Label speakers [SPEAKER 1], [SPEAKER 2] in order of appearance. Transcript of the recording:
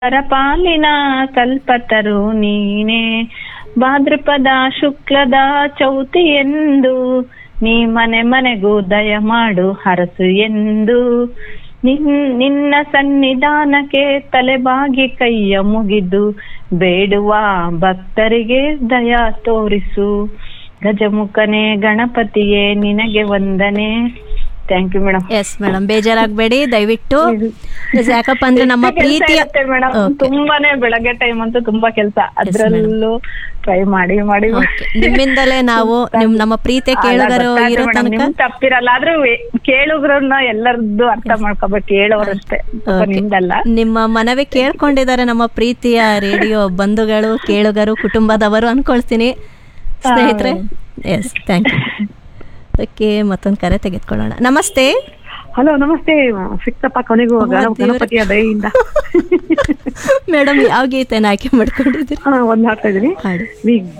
[SPEAKER 1] ಪಾಲಿನ ಕಲ್ಪತರು ನೀನೆ ಭಾದ್ರಪದ ಶುಕ್ಲದ ಚೌತಿ ಎಂದು ನೀ ಮನೆ ಮನೆಗೂ ದಯ ಮಾಡು ಹರಸು ಎಂದು ನಿನ್ ನಿನ್ನ ಸನ್ನಿಧಾನಕ್ಕೆ ತಲೆಬಾಗಿ ಕೈಯ ಮುಗಿದು ಬೇಡುವ ಭಕ್ತರಿಗೆ ದಯ ತೋರಿಸು ಗಜಮುಖನೇ ಗಣಪತಿಯೇ ನಿನಗೆ ವಂದನೆ thank you madam
[SPEAKER 2] yes madam ಬೇಜಾರಾಗಬೇಡಿ ದಯವಿಟ್ಟು ಯಾಕಪ್ಪ ಅಂದ್ರೆ ನಮ್ಮ ಪ್ರೀತಿಯ
[SPEAKER 1] ಮೇಡಮ್
[SPEAKER 2] Okay.
[SPEAKER 1] ತುಂಬಾನೇ ಬೆಳಗ್ಗೆ ಟೈಮ್ ಅಂತೂ ತುಂಬಾ ಕೆಲಸ ಅದ್ರಲ್ಲೂ ಟ್ರೈ ಮಾಡಿ ಮಾಡಿ
[SPEAKER 2] Okay. ನಿಮ್ಮಿಂದಲೇ ನಾವು ನಿಮ್ ನಮ್ಮ ಪ್ರೀತಿಯ ಕೇಳುಗರು ಇರೋ ತನಕ
[SPEAKER 1] ನಿಮ್ ತಪ್ಪಿರಲ್ಲ ಆದ್ರೂ ವೇ- ಕೇಳುಗರನ್ನ ಎಲ್ಲರದ್ದು ಅರ್ಥ ಮಾಡ್ಕೋಬೇಕು ಹೇಳೋರಷ್ಟೇ ಪಾಪ
[SPEAKER 2] Okay.
[SPEAKER 1] ನಿಮ್ದಲ್ಲ
[SPEAKER 2] ನಿಮ್ಮ ಮನವಿ ಕೇಳ್ಕೊಂಡಿದ್ದಾರೆ ನಮ್ಮ ಪ್ರೀತಿಯ ರೇಡಿಯೋ ಬಂಧುಗಳು ಕೇಳುಗರು ಕುಟುಂಬದವರು ಅನ್ಕೊಳ್ತೀನಿ ಸ್ನೇಹಿತರೆ ಎಸ್ ಥ್ಯಾಂಕ್ ಯು ಓಕೆ ಮತ್ತೊಂದು ಕರೆ ತೆಗೆದುಕೊಳ್ಳೋಣ ನಮಸ್ತೆ
[SPEAKER 3] ಹಲೋ ನಮಸ್ತೆ ಸಿಕ್ತಪ್ಪ ಕೊನೆಗೂ
[SPEAKER 2] ಓ,
[SPEAKER 3] ಗಣ-
[SPEAKER 2] ದೇವ್ರೇ.
[SPEAKER 3] ಗಣಪತಿಯ ದಯೆಯಿಂದ
[SPEAKER 2] ಮೇಡಮ್ ಯಾವ ಗೀತೆನ ಆಯ್ಕೆ ಮಾಡ್ಕೊಂಡಿದ್ದೀರಿ
[SPEAKER 3] ಹಾ ಒಂದ್ ಹಾಡ್ತಾ ಇದೀನಿ
[SPEAKER 2] ಹಾಡಿ
[SPEAKER 3] ವಿಘ್ನ